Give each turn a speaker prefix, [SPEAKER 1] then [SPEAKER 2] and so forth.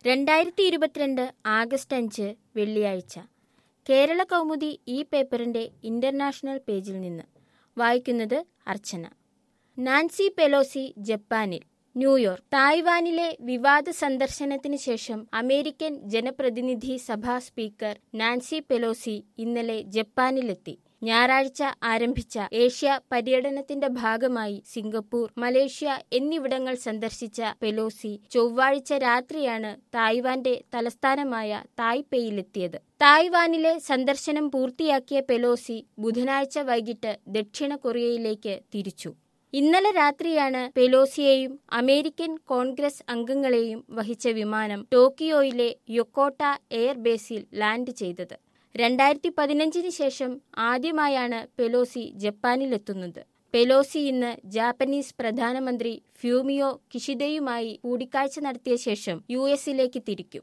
[SPEAKER 1] രണ്ടായിരത്തി ഇരുപത്തിരണ്ട് ആഗസ്റ്റ് അഞ്ച് വെള്ളിയാഴ്ച കേരള കൗമുദി ഈ പേപ്പറിന്റെ ഇന്റർനാഷണൽ പേജിൽ നിന്ന് വായിക്കുന്നത് അർച്ചന നാൻസി പെലോസി ജപ്പാനിൽ ന്യൂയോർക്ക് തായ്വാനിലെ വിവാദ സന്ദർശനത്തിന് ശേഷം അമേരിക്കൻ ജനപ്രതിനിധി സഭാ സ്പീക്കർ നാൻസി പെലോസി ഇന്നലെ ജപ്പാനിലെത്തി ഞായറാഴ്ച ആരംഭിച്ച ഏഷ്യ പര്യടനത്തിന്റെ ഭാഗമായി സിംഗപ്പൂർ മലേഷ്യ എന്നിവിടങ്ങൾ സന്ദർശിച്ച പെലോസി ചൊവ്വാഴ്ച രാത്രിയാണ് തായ്വാന്റെ തലസ്ഥാനമായ തായ്പേയിലെത്തിയത് തായ്വാനിലെ സന്ദർശനം പൂർത്തിയാക്കിയ പെലോസി ബുധനാഴ്ച വൈകിട്ട് ദക്ഷിണ കൊറിയയിലേക്ക് തിരിച്ചു ഇന്നലെ രാത്രിയാണ് പെലോസിയെയും അമേരിക്കൻ കോൺഗ്രസ് അംഗങ്ങളെയും വഹിച്ച വിമാനം ടോക്കിയോയിലെ യൊക്കോട്ട എയർബേസിൽ ലാൻഡ് ചെയ്തത് രണ്ടായിരത്തി പതിനഞ്ചിന് ശേഷം ആദ്യമായാണ് പെലോസി ജപ്പാനിലെത്തുന്നത് പെലോസി ഇന്ന് ജാപ്പനീസ് പ്രധാനമന്ത്രി ഫ്യൂമിയോ കിഷിദയുമായി കൂടിക്കാഴ്ച നടത്തിയ ശേഷം യു എസിലേക്ക് തിരിക്കും